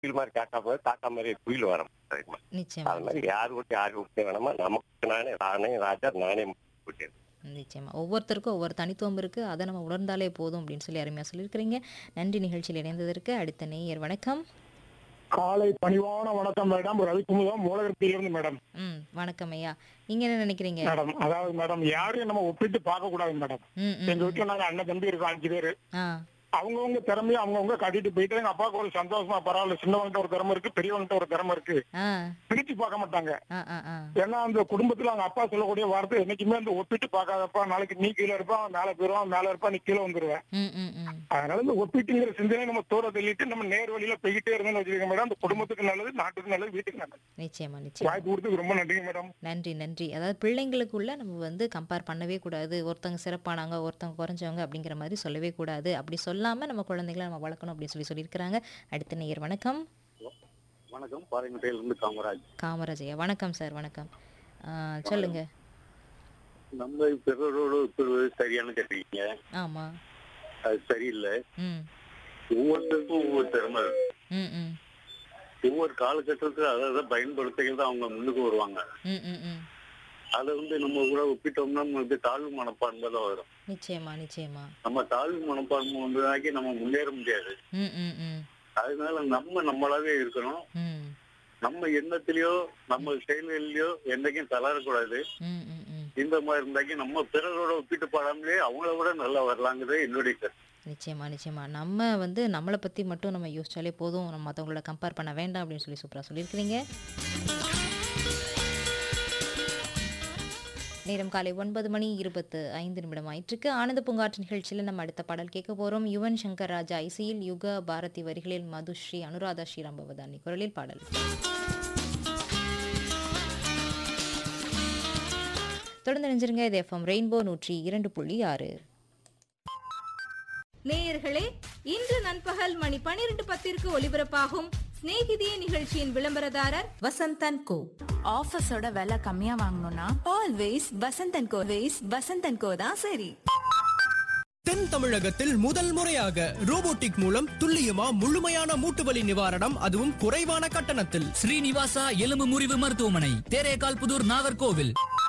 குயில் மாதிரி காக்கா போது காக்கா மாதிரி குயில் வர மாட்டேங்குமா நிச்சயமா அது மாதிரி யாரு விட்டு யாரு விட்டு வேணாமா நமக்கு நானே நானே ராஜா நானே விட்டேன் நிச்சயமா ஒவ்வொருத்தருக்கும் ஒவ்வொரு தனித்துவம் இருக்கு அதை நம்ம உணர்ந்தாலே போதும் அப்படின்னு சொல்லி அருமையா சொல்லியிருக்கிறீங்க நன்றி நிகழ்ச்சியில் இணைந்ததற்கு அடுத்த நேயர் வணக்கம் காலை பணிவான வணக்கம் மேடம் ரவிக்குமுதம் மூலகத்திலிருந்து மேடம் ம் வணக்கம் ஐயா நீங்க என்ன நினைக்கிறீங்க மேடம் அதாவது மேடம் யாரையும் நம்ம ஒப்பிட்டு பார்க்க கூடாது மேடம் ம் எங்க ம் வீட்டுல நாங்க அண்ணன் தம்பி இருக்கோம் அஞ்சு பேரு ஆ அவங்கவுங்க திறமையை அவங்கவுங்க காட்டிட்டு போயிட்டு எங்க அப்பாவுக்கு ஒரு சந்தோஷமா பரவாயில்ல சின்னவங்கிட்ட ஒரு திறமை இருக்கு பெரியவங்கிட்ட ஒரு திறமை இருக்கு ஆ பிரிச்சு பார்க்க மாட்டாங்க ஆ ஆ ஆ ஏன்னா அந்த குடும்பத்துல அவங்க அப்பா சொல்லக்கூடிய வார்த்தை என்னைக்குமே அந்த ஒப்பிட்டு பார்க்காதப்பா நாளைக்கு நீ கீழே இருப்பா அவன் மேல போயிருவான் மேல இருப்பா நீ கீழே வந்துருவேன் ம் ம் ம் அதனால இந்த ஒப்பிட்டுங்கிற சிந்தனை நம்ம தூர தள்ளிட்டு நம்ம நேர் வழியில போய்கிட்டே இருந்தோம்னு வச்சுக்கோங்க மேடம் அந்த குடும்பத்துக்கு நல்லது நாட்டுக்கு நல்லது வீட்டுக்கு நல்லது நிச்சயமா நிச்சயமா வாய்ப்பு கொடுத்ததுக்கு ரொம்ப நன்றிங்க மேடம் நன்றி நன்றி அதாவது பிள்ளைங்களுக்குள்ள நம்ம வந்து கம்பேர் பண்ணவே கூடாது ஒருத்தவங்க சிறப்பானவங்க ஒருத்தவங்க குறைஞ்சவங்க அப்படிங்கிற மாதிரி சொல்லவே கூடாது அப்படி சொல்லாம நம்ம குழந்தைகளை நம்ம வளர்க்கணும் அப்படின்னு சொல்லி சொல்லியிருக்கிறாங்க அடுத்த நேயர் வணக்கம் வணக்கம் பாறைமுட்டையிலிருந்து காமராஜ் காமராஜ் ஐயா வணக்கம் சார் வணக்கம் ஆ, சொல்லுங்க நம்ம பிறரோடு ஒப்பிடுவது சரியானு கேட்டீங்க ஆமா அது சரியில்லை ம் ஒவ்வொருத்தருக்கும் ஒவ்வொரு திறமை இருக்கு ம் ம் ஒவ்வொரு காலகட்டத்துக்கு அதை அதை பயன்படுத்திகள் தான் அவங்க முன்னுக்கு வருவாங்க ம் ம் ம் அதை வந்து நம்ம கூட ஒப்பிட்டோம்னா நமக்கு தாழ்வு மனப்பான்மை தான் வரும் நிச்சயமா நிச்சயமா நம்ம தாழ்வு மனப்பான்மை வந்ததாக்கி நம்ம முன்னேற முடியாது ம் ம் ம் அதனால நம்ம நம்மளாவே இருக்கணும் ம் நம்ம எண்ணத்திலயோ நம்ம செயல்களிலயோ என்னைக்கும் தளரக்கூடாது ம் ம் ம் இந்த மாதிரி இருந்தாக்கி நம்ம பிறரோட ஒப்பிட்டு பாடாமலே அவங்கள விட நல்லா வரலாங்கிறது என்னுடைய கருத்து நிச்சயமா நிச்சயமா நம்ம வந்து நம்மளை பற்றி மட்டும் நம்ம யோசிச்சாலே போதும் நம்ம மற்றவங்களோட கம்பேர் பண்ண வேண்டாம் அப்படின்னு சொல்லி சூப்பராக சொல்லியிருக்கிறீங்க நேரம் காலை ஒன்பது மணி இருபத்து ஐந்து நிமிடம் ஆயிற்றுக்கு ஆனந்த பூங்காற்று நிகழ்ச்சியில் நம்ம அடுத்த பாடல் கேட்க போகிறோம் யுவன் சங்கர் ராஜா இசையில் யுக பாரதி வரிகளில் மதுஸ்ரீ அனுராதா ஸ்ரீராம் பவதானி குரலில் பாடல் தொடர்ந்து நினைஞ்சிருங்க இது எஃப்எம் ரெயின்போ நூற்றி இரண்டு புள்ளி ஆறு நேயர்களே இன்று நண்பகல் மணி பனிரெண்டு பத்திற்கு ஒலிபரப்பாகும் சிநேகிதியே நிகழ்ச்சியின் விளம்பரதாரர் வசந்தன் கோ ஆஃபீஸோட விலை கம்மியா வாங்கணும்னா ஆல்வேஸ் வசந்தன் கோ வேஸ் வசந்தன் கோ தான் சரி தென் தமிழகத்தில் முதல் முறையாக ரோபோட்டிக் மூலம் துல்லியமா முழுமையான மூட்டு வலி நிவாரணம் அதுவும் குறைவான கட்டணத்தில் ஸ்ரீனிவாசா எலும்பு முறிவு மருத்துவமனை தேரேகால் புதூர் நாகர்கோவில்